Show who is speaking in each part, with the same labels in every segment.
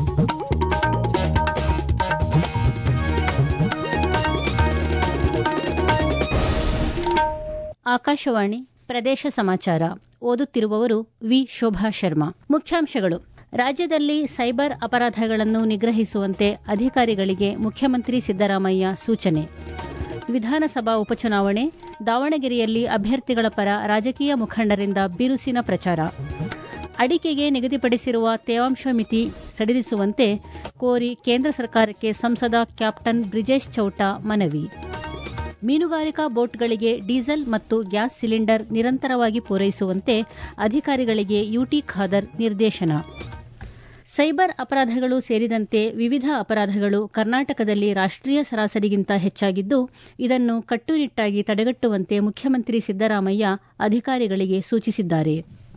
Speaker 1: ಆಕಾಶವಾಣಿ ಪ್ರದೇಶ ಸಮಾಚಾರ ಓದುತ್ತಿರುವವರು ವಿ ಶೋಭಾ ಶರ್ಮಾ ಮುಖ್ಯಾಂಶಗಳು ರಾಜ್ಯದಲ್ಲಿ ಸೈಬರ್ ಅಪರಾಧಗಳನ್ನು ನಿಗ್ರಹಿಸುವಂತೆ ಅಧಿಕಾರಿಗಳಿಗೆ ಮುಖ್ಯಮಂತ್ರಿ ಸಿದ್ದರಾಮಯ್ಯ ಸೂಚನೆ ವಿಧಾನಸಭಾ ಉಪಚುನಾವಣೆ ದಾವಣಗೆರೆಯಲ್ಲಿ ಅಭ್ಯರ್ಥಿಗಳ ಪರ ರಾಜಕೀಯ ಮುಖಂಡರಿಂದ ಬಿರುಸಿನ ಪ್ರಚಾರ ಅಡಿಕೆಗೆ ನಿಗದಿಪಡಿಸಿರುವ ತೇವಾಂಶ ಮಿತಿ ಸಡಿಲಿಸುವಂತೆ ಕೋರಿ ಕೇಂದ್ರ ಸರ್ಕಾರಕ್ಕೆ ಸಂಸದ ಕ್ಯಾಪ್ಟನ್ ಬ್ರಿಜೇಶ್ ಚೌಟ ಮನವಿ ಮೀನುಗಾರಿಕಾ ಬೋಟ್ಗಳಿಗೆ ಡೀಸೆಲ್ ಮತ್ತು ಗ್ಯಾಸ್ ಸಿಲಿಂಡರ್ ನಿರಂತರವಾಗಿ ಪೂರೈಸುವಂತೆ ಅಧಿಕಾರಿಗಳಿಗೆ ಯುಟಿ ಖಾದರ್ ನಿರ್ದೇಶನ ಸೈಬರ್ ಅಪರಾಧಗಳು ಸೇರಿದಂತೆ ವಿವಿಧ ಅಪರಾಧಗಳು ಕರ್ನಾಟಕದಲ್ಲಿ ರಾಷ್ಟೀಯ ಸರಾಸರಿಗಿಂತ ಹೆಚ್ಚಾಗಿದ್ದು ಇದನ್ನು ಕಟ್ಟುನಿಟ್ಟಾಗಿ ತಡೆಗಟ್ಟುವಂತೆ ಮುಖ್ಯಮಂತ್ರಿ ಸಿದ್ದರಾಮಯ್ಯ ಅಧಿಕಾರಿಗಳಿಗೆ ಸೂಚಿಸಿದ್ದಾರೆ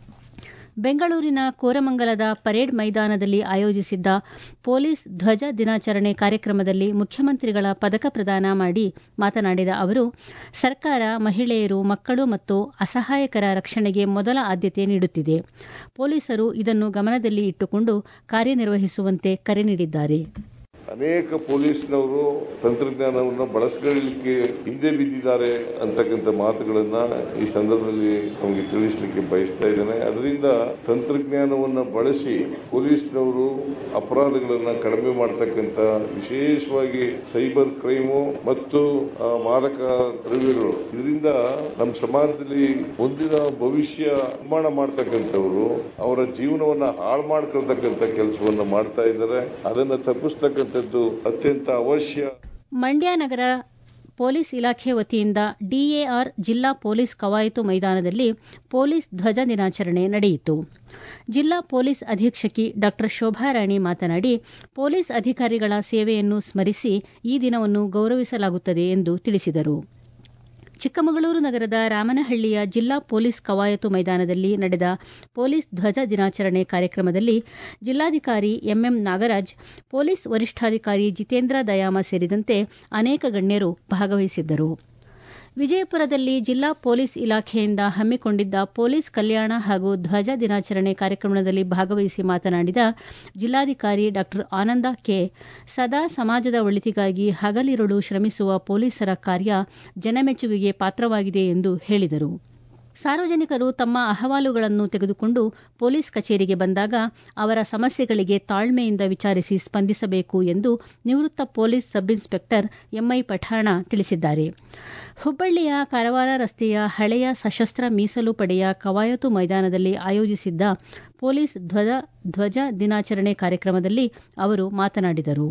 Speaker 1: ಬೆಂಗಳೂರಿನ ಕೋರಮಂಗಲದ ಪರೇಡ್ ಮೈದಾನದಲ್ಲಿ ಆಯೋಜಿಸಿದ್ದ ಪೊಲೀಸ್ ಧ್ವಜ ದಿನಾಚರಣೆ ಕಾರ್ಯಕ್ರಮದಲ್ಲಿ ಮುಖ್ಯಮಂತ್ರಿಗಳ ಪದಕ ಪ್ರದಾನ ಮಾಡಿ ಮಾತನಾಡಿದ ಅವರು ಸರ್ಕಾರ ಮಹಿಳೆಯರು ಮಕ್ಕಳು ಮತ್ತು ಅಸಹಾಯಕರ ರಕ್ಷಣೆಗೆ ಮೊದಲ ಆದ್ಯತೆ ನೀಡುತ್ತಿದೆ ಪೊಲೀಸರು ಇದನ್ನು ಗಮನದಲ್ಲಿ ಇಟ್ಟುಕೊಂಡು ಕಾರ್ಯನಿರ್ವಹಿಸುವಂತೆ ಕರೆ ನೀಡಿದ್ದಾರೆ
Speaker 2: ಅನೇಕ ಪೊಲೀಸ್ನವರು ತಂತ್ರಜ್ಞಾನವನ್ನು ಬಳಸ್ಕೊಳ್ಳಲಿಕ್ಕೆ ಹಿಂದೆ ಬಿದ್ದಿದ್ದಾರೆ ಅಂತಕ್ಕಂಥ ಮಾತುಗಳನ್ನ ಈ ಸಂದರ್ಭದಲ್ಲಿ ನಮಗೆ ತಿಳಿಸಲಿಕ್ಕೆ ಬಯಸ್ತಾ ಇದ್ದೇನೆ ಅದರಿಂದ ತಂತ್ರಜ್ಞಾನವನ್ನ ಬಳಸಿ ಪೊಲೀಸ್ನವರು ಅಪರಾಧಗಳನ್ನ ಕಡಿಮೆ ಮಾಡತಕ್ಕಂಥ ವಿಶೇಷವಾಗಿ ಸೈಬರ್ ಕ್ರೈಮು ಮತ್ತು ಮಾದಕ ದ್ರವ್ಯಗಳು ಇದರಿಂದ ನಮ್ಮ ಸಮಾಜದಲ್ಲಿ ಮುಂದಿನ ಭವಿಷ್ಯ ನಿರ್ಮಾಣ ಮಾಡ್ತಕ್ಕಂಥವ್ರು ಅವರ ಜೀವನವನ್ನ ಹಾಳು ಮಾಡ್ಕೊಳ್ತಕ್ಕಂಥ ಕೆಲಸವನ್ನ ಮಾಡ್ತಾ ಇದ್ದಾರೆ ಅದನ್ನ ತಪ್ಪಿಸ್ತಕ್ಕಂಥದ್ದು ಅತ್ಯಂತ ಅವಶ್ಯ
Speaker 1: ಮಂಡ್ಯ ನಗರ ಪೊಲೀಸ್ ಇಲಾಖೆ ವತಿಯಿಂದ ಡಿಎಆರ್ ಜಿಲ್ಲಾ ಪೊಲೀಸ್ ಕವಾಯತು ಮೈದಾನದಲ್ಲಿ ಪೊಲೀಸ್ ಧ್ವಜ ದಿನಾಚರಣೆ ನಡೆಯಿತು ಜಿಲ್ಲಾ ಪೊಲೀಸ್ ಅಧೀಕ್ಷಕಿ ಡಾ ಶೋಭಾರಾಣಿ ಮಾತನಾಡಿ ಪೊಲೀಸ್ ಅಧಿಕಾರಿಗಳ ಸೇವೆಯನ್ನು ಸ್ಮರಿಸಿ ಈ ದಿನವನ್ನು ಗೌರವಿಸಲಾಗುತ್ತದೆ ಎಂದು ತಿಳಿಸಿದರು ಚಿಕ್ಕಮಗಳೂರು ನಗರದ ರಾಮನಹಳ್ಳಿಯ ಜಿಲ್ಲಾ ಪೊಲೀಸ್ ಕವಾಯತು ಮೈದಾನದಲ್ಲಿ ನಡೆದ ಪೊಲೀಸ್ ಧ್ವಜ ದಿನಾಚರಣೆ ಕಾರ್ಯಕ್ರಮದಲ್ಲಿ ಜಿಲ್ಲಾಧಿಕಾರಿ ಎಂಎಂ ನಾಗರಾಜ್ ಪೊಲೀಸ್ ವರಿಷ್ಠಾಧಿಕಾರಿ ಜಿತೇಂದ್ರ ದಯಾಮ ಸೇರಿದಂತೆ ಅನೇಕ ಗಣ್ಯರು ಭಾಗವಹಿಸಿದ್ದರು ವಿಜಯಪುರದಲ್ಲಿ ಜಿಲ್ಲಾ ಪೊಲೀಸ್ ಇಲಾಖೆಯಿಂದ ಹಮ್ಮಿಕೊಂಡಿದ್ದ ಪೊಲೀಸ್ ಕಲ್ಯಾಣ ಹಾಗೂ ಧ್ವಜ ದಿನಾಚರಣೆ ಕಾರ್ಯಕ್ರಮದಲ್ಲಿ ಭಾಗವಹಿಸಿ ಮಾತನಾಡಿದ ಜಿಲ್ಲಾಧಿಕಾರಿ ಡಾ ಆನಂದ ಕೆ ಸದಾ ಸಮಾಜದ ಒಳಿತಿಗಾಗಿ ಹಗಲಿರುಳು ಶ್ರಮಿಸುವ ಪೊಲೀಸರ ಕಾರ್ಯ ಜನಮೆಚ್ಚುಗೆಗೆ ಪಾತ್ರವಾಗಿದೆ ಎಂದು ಹೇಳಿದರು ಸಾರ್ವಜನಿಕರು ತಮ್ಮ ಅಹವಾಲುಗಳನ್ನು ತೆಗೆದುಕೊಂಡು ಪೊಲೀಸ್ ಕಚೇರಿಗೆ ಬಂದಾಗ ಅವರ ಸಮಸ್ಯೆಗಳಿಗೆ ತಾಳ್ಮೆಯಿಂದ ವಿಚಾರಿಸಿ ಸ್ಪಂದಿಸಬೇಕು ಎಂದು ನಿವೃತ್ತ police sub inspector M I Pathan ತಿಳಿಸಿದ್ದಾರೆ ಹುಬ್ಬಳ್ಳಿಯ ಕಾರವಾರ ರಸ್ತೆಯ ಹಳೆಯ ಸಶಸ್ತ್ರ ಮೀಸಲು ಪಡೆಯ ಕವಾಯತು ಮೈದಾನದಲ್ಲಿ ಆಯೋಜಿಸಿದ್ದ ಪೊಲೀಸ್ ಧ್ವಜ ದಿನಾಚರಣೆ ಕಾರ್ಯಕ್ರಮದಲ್ಲಿ ಅವರು ಮಾತನಾಡಿದರು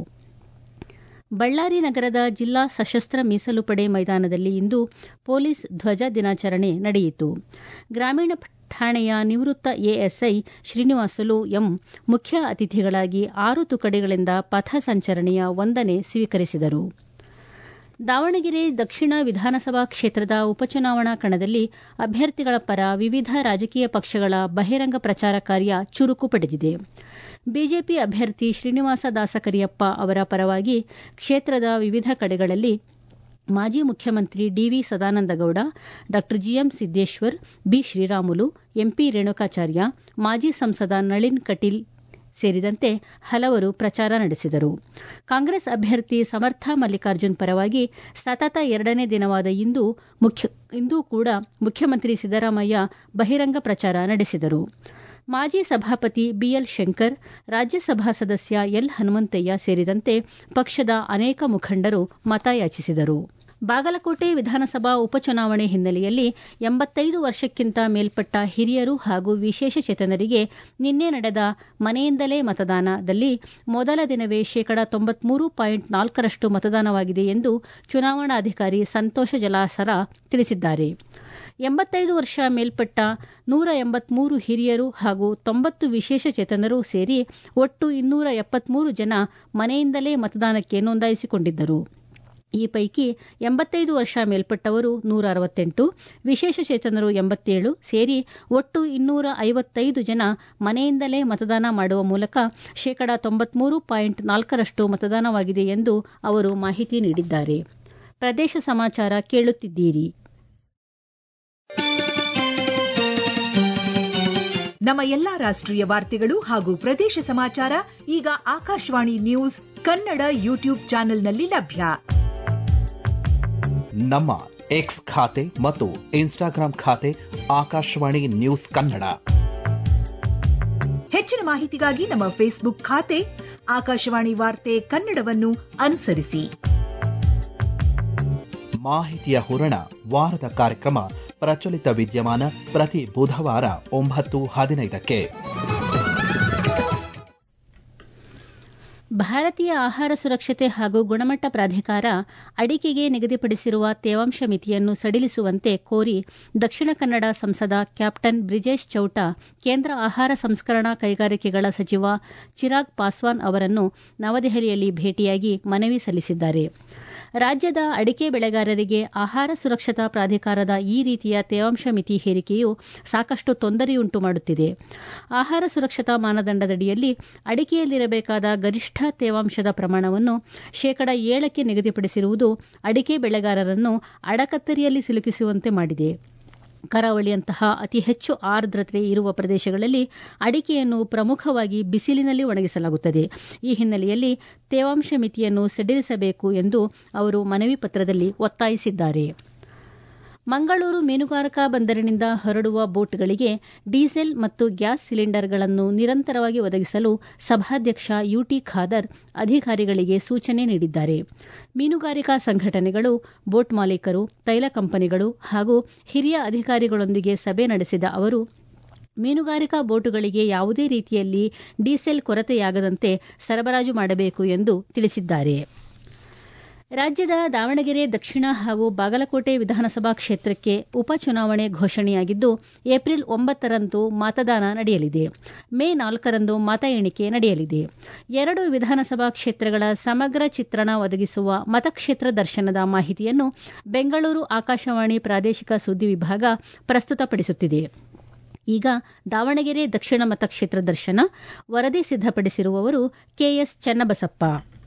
Speaker 1: ಬಳ್ಳಾರಿ ನಗರದ ಜಿಲ್ಲಾ ಸಶಸ್ತ್ರ ಮೀಸಲು ಪಡೆ ಮೈದಾನದಲ್ಲಿ ಇಂದು ಪೊಲೀಸ್ ಧ್ವಜ ದಿನಾಚರಣೆ ನಡೆಯಿತು ಗ್ರಾಮೀಣ ಠಾಣೆಯ ನಿವೃತ್ತ ಎಎಸ್ಐ ಶ್ರೀನಿವಾಸುಲು ಎಂ ಮುಖ್ಯ ಅತಿಥಿಗಳಾಗಿ ಆರು ತುಕಡಿಗಳಿಂದ ಪಥ ಸಂಚರಣೆಯ ವಂದನೆ ಸ್ವೀಕರಿಸಿದರು ದಾವಣಗೆರೆ ದಕ್ಷಿಣ ವಿಧಾನಸಭಾ ಕ್ಷೇತ್ರದ ಉಪಚುನಾವಣಾ ಕಣದಲ್ಲಿ ಅಭ್ಯರ್ಥಿಗಳ ಪರ ವಿವಿಧ ರಾಜಕೀಯ ಪಕ್ಷಗಳ ಬಹಿರಂಗ ಪ್ರಚಾರ ಕಾರ್ಯ ಚುರುಕು ಪಡೆದಿದೆ ಬಿಜೆಪಿ ಅಭ್ಯರ್ಥಿ ಶ್ರೀನಿವಾಸ ದಾಸಕರಿಯಪ್ಪ ಅವರ ಪರವಾಗಿ ಕ್ಷೇತ್ರದ ವಿವಿಧ ಕಡೆಗಳಲ್ಲಿ ಮಾಜಿ ಮುಖ್ಯಮಂತ್ರಿ ಡಿವಿ ಸದಾನಂದಗೌಡ ಡಾ G M Siddeshwar B Sriramulu M P Renukacharya ಮಾಜಿ ಸಂಸದ ನಳಿನ್ ಕಟೀಲ್ ಸೇರಿದಂತೆ ಹಲವರು ಪ್ರಚಾರ ನಡೆಸಿದರು ಕಾಂಗ್ರೆಸ್ ಅಭ್ಯರ್ಥಿ ಸಮರ್ಥ ಮಲ್ಲಿಕಾರ್ಜುನ್ ಪರವಾಗಿ ಸತತ ಎರಡನೇ ದಿನವಾದ ಇಂದು ಇಂದೂ ಕೂಡ ಮುಖ್ಯಮಂತ್ರಿ ಸಿದ್ದರಾಮಯ್ಯ ಬಹಿರಂಗ ಪ್ರಚಾರ ನಡೆಸಿದರು ಮಾಜಿ ಸಭಾಪತಿ ಬಿಎಲ್ ಶಂಕರ್ ರಾಜ್ಯಸಭಾ ಸದಸ್ಯ ಎಲ್ ಹನುಮಂತಯ್ಯ ಸೇರಿದಂತೆ ಪಕ್ಷದ ಅನೇಕ ಮುಖಂಡರು ಮತಯಾಚಿಸಿದರು ಬಾಗಲಕೋಟೆ ವಿಧಾನಸಭಾ ಉಪಚುನಾವಣೆ ಹಿನ್ನೆಲೆಯಲ್ಲಿ ಎಂಬತ್ತೈದು ವರ್ಷಕ್ಕಿಂತ ಮೇಲ್ಪಟ್ಟ ಹಿರಿಯರು ಹಾಗೂ ವಿಶೇಷಚೇತನರಿಗೆ ನಿನ್ನೆ ನಡೆದ ಮನೆಯಿಂದಲೇ ಮತದಾನದಲ್ಲಿ ಮೊದಲ ದಿನವೇ ಶೇಕಡಾ ತೊಂಬತ್ಮೂರು ಪಾಯಿಂಟ್ ನಾಲ್ಕರಷ್ಟು ಮತದಾನವಾಗಿದೆ ಎಂದು ಚುನಾವಣಾಧಿಕಾರಿ ಸಂತೋಷ ಜಲಾಸರ ತಿಳಿಸಿದ್ದಾರೆ ಎಂಬತ್ತೈದು ವರ್ಷ ಮೇಲ್ಪಟ್ಟ ನೂರ ಎಂಬತ್ಮೂರು ಹಿರಿಯರು ಹಾಗೂ ತೊಂಬತ್ತು ವಿಶೇಷಚೇತನರು ಸೇರಿ ಒಟ್ಟು ಇನ್ನೂರ ಎಪ್ಪತ್ಮೂರು ಜನ ಮನೆಯಿಂದಲೇ ಮತದಾನಕ್ಕೆ ನೋಂದಾಯಿಸಿಕೊಂಡಿದ್ದರು ಈ ಪೈಕಿ ಎಂಬತ್ತೈದು ವರ್ಷ ಮೇಲ್ಪಟ್ಟವರು ನೂರ ಅರವತ್ತೆಂಟು ವಿಶೇಷಚೇತನರು ಎಂಬತ್ತೇಳು ಸೇರಿ ಒಟ್ಟು ಇನ್ನೂರ ಐವತ್ತೈದು ಜನ ಮನೆಯಿಂದಲೇ ಮತದಾನ ಮಾಡುವ ಮೂಲಕ ಶೇಕಡಾ ತೊಂಬತ್ಮೂರು ಪಾಯಿಂಟ್ ನಾಲ್ಕರಷ್ಟು ಮತದಾನವಾಗಿದೆ ಎಂದು ಅವರು ಮಾಹಿತಿ ನೀಡಿದ್ದಾರೆ ಪ್ರದೇಶ ಸಮಾಚಾರ ಕೇಳುತ್ತಿದ್ದೀರಿ
Speaker 3: ನಮ್ಮ ಎಲ್ಲಾ ರಾಷ್ಟ್ರೀಯ ವಾರ್ತೆಗಳು ಹಾಗೂ ಪ್ರದೇಶ ಸಮಾಚಾರ ಈಗ ಆಕಾಶವಾಣಿ ನ್ಯೂಸ್ ಕನ್ನಡ ಯೂಟ್ಯೂಬ್ ಚಾನೆಲ್ನಲ್ಲಿ ಲಭ್ಯ
Speaker 4: ನಮ್ಮ ಎಕ್ಸ್ ಖಾತೆ ಮತ್ತು ಇನ್ಸ್ಟಾಗ್ರಾಂ ಖಾತೆ ಆಕಾಶವಾಣಿ ನ್ಯೂಸ್ ಕನ್ನಡ
Speaker 3: ಹೆಚ್ಚಿನ ಮಾಹಿತಿಗಾಗಿ ನಮ್ಮ ಫೇಸ್ಬುಕ್ ಖಾತೆ ಆಕಾಶವಾಣಿ ವಾರ್ತೆ ಕನ್ನಡವನ್ನು ಅನುಸರಿಸಿ
Speaker 4: ಮಾಹಿತಿಯ ಹೂರಣ ವಾರದ ಕಾರ್ಯಕ್ರಮ ಪ್ರಚಲಿತ ವಿದ್ಯಮಾನ ಪ್ರತಿ ಬುಧವಾರ ಒಂಬತ್ತು ಹದಿನೈದಕ್ಕೆ
Speaker 1: ಭಾರತೀಯ ಆಹಾರ ಸುರಕ್ಷತೆ ಹಾಗೂ ಗುಣಮಟ್ಟ ಪ್ರಾಧಿಕಾರ ಅಡಿಕೆಗೆ ನಿಗದಿಪಡಿಸಿರುವ ತೇವಾಂಶ ಮಿತಿಯನ್ನು ಸಡಿಲಿಸುವಂತೆ ಕೋರಿ ದಕ್ಷಿಣ ಕನ್ನಡ ಸಂಸದ ಕ್ಯಾಪ್ಟನ್ ಬ್ರಿಜೇಶ್ ಚೌಟ ಕೇಂದ್ರ ಆಹಾರ ಸಂಸ್ಕರಣಾ ಕೈಗಾರಿಕೆಗಳ ಸಚಿವ ಚಿರಾಗ್ ಪಾಸ್ವಾನ್ ಅವರನ್ನು ನವದೆಹಲಿಯಲ್ಲಿ ಭೇಟಿಯಾಗಿ ಮನವಿ ಸಲ್ಲಿಸಿದ್ದಾರೆ ರಾಜ್ಯದ ಅಡಿಕೆ ಬೆಳೆಗಾರರಿಗೆ ಆಹಾರ ಸುರಕ್ಷತಾ ಪ್ರಾಧಿಕಾರದ ಈ ರೀತಿಯ ತೇವಾಂಶ ಮಿತಿ ಹೇರಿಕೆಯು ಸಾಕಷ್ಟು ತೊಂದರೆಯುಂಟು ಮಾಡುತ್ತಿದೆ ಆಹಾರ ಸುರಕ್ಷತಾ ಮಾನದಂಡದಡಿಯಲ್ಲಿ ಅಡಿಕೆಯಲ್ಲಿರಬೇಕಾದ ಗರಿಷ್ಠ ತೇವಾಂಶದ ಪ್ರಮಾಣವನ್ನು ಶೇಕಡ ಏಳಕ್ಕೆ ನಿಗದಿಪಡಿಸಿರುವುದು ಅಡಿಕೆ ಬೆಳೆಗಾರರನ್ನು ಅಡಕತ್ತರಿಯಲ್ಲಿ ಸಿಲುಕಿಸುವಂತೆ ಮಾಡಿದೆ ಕರಾವಳಿಯಂತಹ ಅತಿ ಹೆಚ್ಚು ಆರ್ದ್ರತೆ ಇರುವ ಪ್ರದೇಶಗಳಲ್ಲಿ ಅಡಿಕೆಯನ್ನು ಪ್ರಮುಖವಾಗಿ ಬಿಸಿಲಿನಲ್ಲಿ ಒಣಗಿಸಲಾಗುತ್ತದೆ ಈ ಹಿನ್ನೆಲೆಯಲ್ಲಿ ತೇವಾಂಶ ಮಿತಿಯನ್ನು ಸಡಿಲಿಸಬೇಕು ಎಂದು ಅವರು ಮನವಿ ಪತ್ರದಲ್ಲಿ ಒತ್ತಾಯಿಸಿದ್ದಾರೆ ಮಂಗಳೂರು ಮೀನುಗಾರಿಕಾ ಬಂದರಿನಿಂದ ಹೊರಡುವ ಬೋಟ್ಗಳಿಗೆ ಡೀಸೆಲ್ ಮತ್ತು ಗ್ಯಾಸ್ ಸಿಲಿಂಡರ್ಗಳನ್ನು ನಿರಂತರವಾಗಿ ಒದಗಿಸಲು ಸಭಾಧ್ಯಕ್ಷ ಯುಟಿ ಖಾದರ್ ಅಧಿಕಾರಿಗಳಿಗೆ ಸೂಚನೆ ನೀಡಿದ್ದಾರೆ ಮೀನುಗಾರಿಕಾ ಸಂಘಟನೆಗಳು ಬೋಟ್ ಮಾಲೀಕರು ತೈಲ ಕಂಪನಿಗಳು ಹಾಗೂ ಹಿರಿಯ ಅಧಿಕಾರಿಗಳೊಂದಿಗೆ ಸಭೆ ನಡೆಸಿದ ಅವರು ಮೀನುಗಾರಿಕಾ ಬೋಟುಗಳಿಗೆ ಯಾವುದೇ ರೀತಿಯಲ್ಲಿ ಡೀಸೆಲ್ ಕೊರತೆಯಾಗದಂತೆ ಸರಬರಾಜು ಮಾಡಬೇಕು ಎಂದು ತಿಳಿಸಿದ್ದಾರೆ ರಾಜ್ಯದ ದಾವಣಗೆರೆ ದಕ್ಷಿಣ ಹಾಗೂ ಬಾಗಲಕೋಟೆ ವಿಧಾನಸಭಾ ಕ್ಷೇತ್ರಕ್ಕೆ ಉಪಚುನಾವಣೆ ಘೋಷಣೆಯಾಗಿದ್ದು ಏಪ್ರಿಲ್ ಒಂಬತ್ತರಂದು ಮತದಾನ ನಡೆಯಲಿದೆ ಮೇ ನಾಲ್ಕರಂದು ಮತ ಎಣಿಕೆ ನಡೆಯಲಿದೆ ಎರಡು ವಿಧಾನಸಭಾ ಕ್ಷೇತ್ರಗಳ ಸಮಗ್ರ ಚಿತ್ರಣ ಒದಗಿಸುವ ಮತಕ್ಷೇತ್ರ ದರ್ಶನದ ಮಾಹಿತಿಯನ್ನು ಬೆಂಗಳೂರು ಆಕಾಶವಾಣಿ ಪ್ರಾದೇಶಿಕ ಸುದ್ದಿ ವಿಭಾಗ ಪ್ರಸ್ತುತಪಡಿಸುತ್ತಿದೆ ಈಗ ದಾವಣಗೆರೆ ದಕ್ಷಿಣ ಮತಕ್ಷೇತ್ರ ದರ್ಶನ ವರದಿ ಸಿದ್ದಪಡಿಸಿರುವವರು ಕೆಎಸ್ ಚನ್ನಬಸಪ್ಪ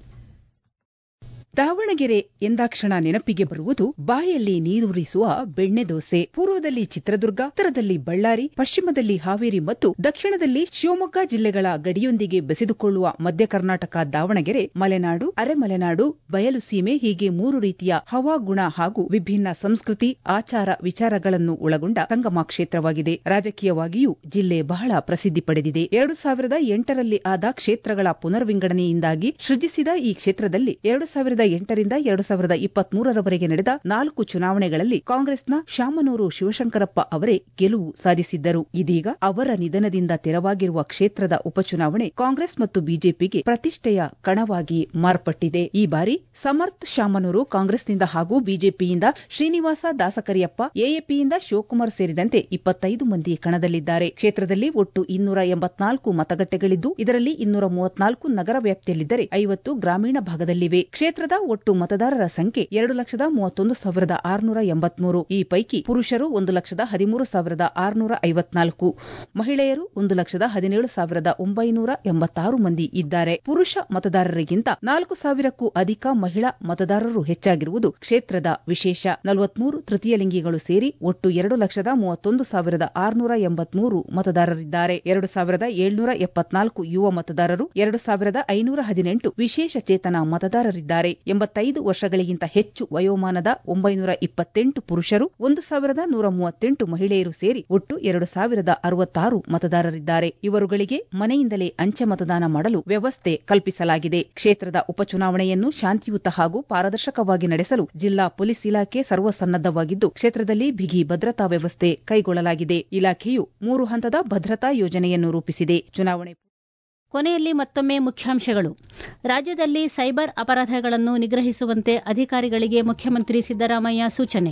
Speaker 5: ದಾವಣಗೆರೆ ಎಂದಾಕ್ಷಣ ನೆನಪಿಗೆ ಬರುವುದು ಬಾಯಲ್ಲಿ ನೀರೂರಿಸುವ ಬೆಣ್ಣೆ ದೋಸೆ ಪೂರ್ವದಲ್ಲಿ ಚಿತ್ರದುರ್ಗ ಉತ್ತರದಲ್ಲಿ ಬಳ್ಳಾರಿ ಪಶ್ಚಿಮದಲ್ಲಿ ಹಾವೇರಿ ಮತ್ತು ದಕ್ಷಿಣದಲ್ಲಿ ಶಿವಮೊಗ್ಗ ಜಿಲ್ಲೆಗಳ ಗಡಿಯೊಂದಿಗೆ ಬೆಸೆದುಕೊಳ್ಳುವ ಮಧ್ಯ ಕರ್ನಾಟಕ ದಾವಣಗೆರೆ ಮಲೆನಾಡು ಅರೆಮಲೆನಾಡು ಬಯಲು ಸೀಮೆ ಹೀಗೆ ಮೂರು ರೀತಿಯ ಹವಾಗುಣ ಹಾಗೂ ವಿಭಿನ್ನ ಸಂಸ್ಕೃತಿ ಆಚಾರ ವಿಚಾರಗಳನ್ನು ಒಳಗೊಂಡ ಸಂಗಮ ಕ್ಷೇತ್ರವಾಗಿದೆ ರಾಜಕೀಯವಾಗಿಯೂ ಜಿಲ್ಲೆ ಬಹಳ ಪ್ರಸಿದ್ಧಿ ಪಡೆದಿದೆ ಎರಡು ಸಾವಿರದ ಎಂಟರಲ್ಲಿ ಆದ ಕ್ಷೇತ್ರಗಳ ಪುನರ್ವಿಂಗಡಣೆಯಿಂದಾಗಿ ಸೃಜಿಸಿದ ಈ ಕ್ಷೇತ್ರದಲ್ಲಿ ಎರಡು ಸಾವಿರದ ಎಂಟರಿಂದ ಎರಡು ಸಾವಿರದ ಇಪ್ಪತ್ಮೂರರವರೆಗೆ ನಡೆದ ನಾಲ್ಕು ಚುನಾವಣೆಗಳಲ್ಲಿ ಕಾಂಗ್ರೆಸ್ನ ಶಾಮನೂರು ಶಿವಶಂಕರಪ್ಪ ಅವರೇ ಗೆಲುವು ಸಾಧಿಸಿದ್ದರು ಇದೀಗ ಅವರ ನಿಧನದಿಂದ ತೆರವಾಗಿರುವ ಕ್ಷೇತ್ರದ ಉಪಚುನಾವಣೆ ಕಾಂಗ್ರೆಸ್ ಮತ್ತು ಬಿಜೆಪಿಗೆ ಪ್ರತಿಷ್ಠೆಯ ಕಣವಾಗಿ ಮಾರ್ಪಟ್ಟಿದೆ ಈ ಬಾರಿ ಸಮರ್ಥ್ ಶಾಮನೂರು ಕಾಂಗ್ರೆಸ್ನಿಂದ ಹಾಗೂ ಬಿಜೆಪಿಯಿಂದ ಶ್ರೀನಿವಾಸ ದಾಸಕರಿಯಪ್ಪ ಎಎಪಿಯಿಂದ ಶಿವಕುಮಾರ್ ಸೇರಿದಂತೆ ಇಪ್ಪತ್ತೈದು ಮಂದಿ ಕಣದಲ್ಲಿದ್ದಾರೆ ಕ್ಷೇತ್ರದಲ್ಲಿ ಒಟ್ಟು ಇನ್ನೂರ ಎಂಬತ್ನಾಲ್ಕು ಮತಗಟ್ಟೆಗಳಿದ್ದು ಇದರಲ್ಲಿ ಇನ್ನೂರ ಮೂವತ್ನಾಲ್ಕು ನಗರ ವ್ಯಾಪ್ತಿಯಲ್ಲಿದ್ದರೆ ಐವತ್ತು ಗ್ರಾಮೀಣ ಭಾಗದಲ್ಲಿವೆ ಕ್ಷೇತ್ರದ ಒಟ್ಟು ಮತದಾರರ ಸಂಖ್ಯೆ ಎರಡು ಲಕ್ಷದ ಮೂವತ್ತೊಂದು ಸಾವಿರದ ಆರುನೂರ ಎಂಬತ್ಮೂರು ಈ ಪೈಕಿ ಪುರುಷರು ಒಂದು ಲಕ್ಷದ ಹದಿಮೂರು ಸಾವಿರದ ಆರುನೂರ ಐವತ್ನಾಲ್ಕು ಮಹಿಳೆಯರು ಒಂದು ಲಕ್ಷದ ಹದಿನೇಳು ಸಾವಿರದ ಒಂಬೈನೂರ ಎಂಬತ್ತಾರು ಮಂದಿ ಇದ್ದಾರೆ ಪುರುಷ ಮತದಾರರಿಗಿಂತ ನಾಲ್ಕು ಸಾವಿರಕ್ಕೂ ಅಧಿಕ ಮಹಿಳಾ ಮತದಾರರು ಹೆಚ್ಚಾಗಿರುವುದು ಕ್ಷೇತ್ರದ ವಿಶೇಷ ನಲವತ್ಮೂರು ತೃತೀಯ ಲಿಂಗಿಗಳು ಸೇರಿ ಒಟ್ಟು ಎರಡು ಲಕ್ಷದ ಮೂವತ್ತೊಂದು ಸಾವಿರದ ಆರುನೂರ ಎಂಬತ್ಮೂರು ಮತದಾರರಿದ್ದಾರೆ ಎರಡು ಸಾವಿರದ ಏಳ್ನೂರ ಎಪ್ಪತ್ನಾಲ್ಕು ಯುವ ಮತದಾರರು ಎರಡು ಸಾವಿರದ ಐನೂರ ಹದಿನೆಂಟು ವಿಶೇಷ ಚೇತನ ಮತದಾರರಿದ್ದಾರೆ ಎಂಬತ್ತೈದು ವರ್ಷಗಳಿಗಿಂತ ಹೆಚ್ಚು ವಯೋಮಾನದ ಒಂಬೈನೂರ ಇಪ್ಪತ್ತೆಂಟು ಪುರುಷರು ಒಂದು ಸಾವಿರದ ನೂರ ಮೂವತ್ತೆಂಟು ಮಹಿಳೆಯರು ಸೇರಿ ಒಟ್ಟು ಎರಡು ಸಾವಿರದ ಅರವತ್ತಾರು ಮತದಾರರಿದ್ದಾರೆ ಇವರುಗಳಿಗೆ ಮನೆಯಿಂದಲೇ ಅಂಚೆ ಮತದಾನ ಮಾಡಲು ವ್ಯವಸ್ಥೆ ಕಲ್ಪಿಸಲಾಗಿದೆ ಕ್ಷೇತ್ರದ ಉಪಚುನಾವಣೆಯನ್ನು ಶಾಂತಿಯುತ ಹಾಗೂ ಪಾರದರ್ಶಕವಾಗಿ ನಡೆಸಲು ಜಿಲ್ಲಾ ಪೊಲೀಸ್ ಇಲಾಖೆ ಸರ್ವಸನ್ನದ್ದವಾಗಿದ್ದು ಕ್ಷೇತ್ರದಲ್ಲಿ ಬಿಗಿ ಭದ್ರತಾ ವ್ಯವಸ್ಥೆ ಕೈಗೊಳ್ಳಲಾಗಿದೆ ಇಲಾಖೆಯು ಮೂರು ಹಂತದ ಭದ್ರತಾ ಯೋಜನೆಯನ್ನು ರೂಪಿಸಿದೆ ಚುನಾವಣೆ
Speaker 1: ಕೊನೆಯಲ್ಲಿ ಮತ್ತೊಮ್ಮೆ ಮುಖ್ಯಾಂಶಗಳು ರಾಜ್ಯದಲ್ಲಿ ಸೈಬರ್ ಅಪರಾಧಗಳನ್ನು ನಿಗ್ರಹಿಸುವಂತೆ ಅಧಿಕಾರಿಗಳಿಗೆ ಮುಖ್ಯಮಂತ್ರಿ ಸಿದ್ದರಾಮಯ್ಯ ಸೂಚನೆ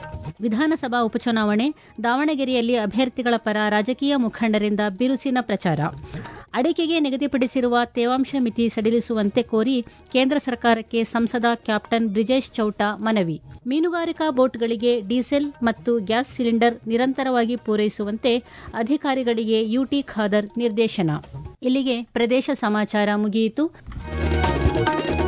Speaker 1: ವಿಧಾನಸಭಾ ಉಪಚುನಾವಣೆ ದಾವಣಗೆರೆಯಲ್ಲಿ ಅಭ್ಯರ್ಥಿಗಳ ಪರ ರಾಜಕೀಯ ಮುಖಂಡರಿಂದ ಬಿರುಸಿನ ಪ್ರಚಾರ ಅಡಿಕೆಗೆ ನಿಗದಿಪಡಿಸಿರುವ ತೇವಾಂಶ ಮಿತಿ ಸಡಿಲಿಸುವಂತೆ ಕೋರಿ ಕೇಂದ್ರ ಸರ್ಕಾರಕ್ಕೆ ಸಂಸದ ಕ್ಯಾಪ್ಟನ್ ಬ್ರಿಜೇಶ್ ಚೌಟ ಮನವಿ ಮೀನುಗಾರಿಕಾ ಬೋಟ್ಗಳಿಗೆ ಡೀಸೆಲ್ ಮತ್ತು ಗ್ಯಾಸ್ ಸಿಲಿಂಡರ್ ನಿರಂತರವಾಗಿ ಪೂರೈಸುವಂತೆ ಅಧಿಕಾರಿಗಳಿಗೆ ಯುಟಿ ಖಾದರ್ ನಿರ್ದೇಶನ ಇಲ್ಲಿಗೆ ಪ್ರದೇಶ ಸಮಾಚಾರ ಮುಗಿಯಿತು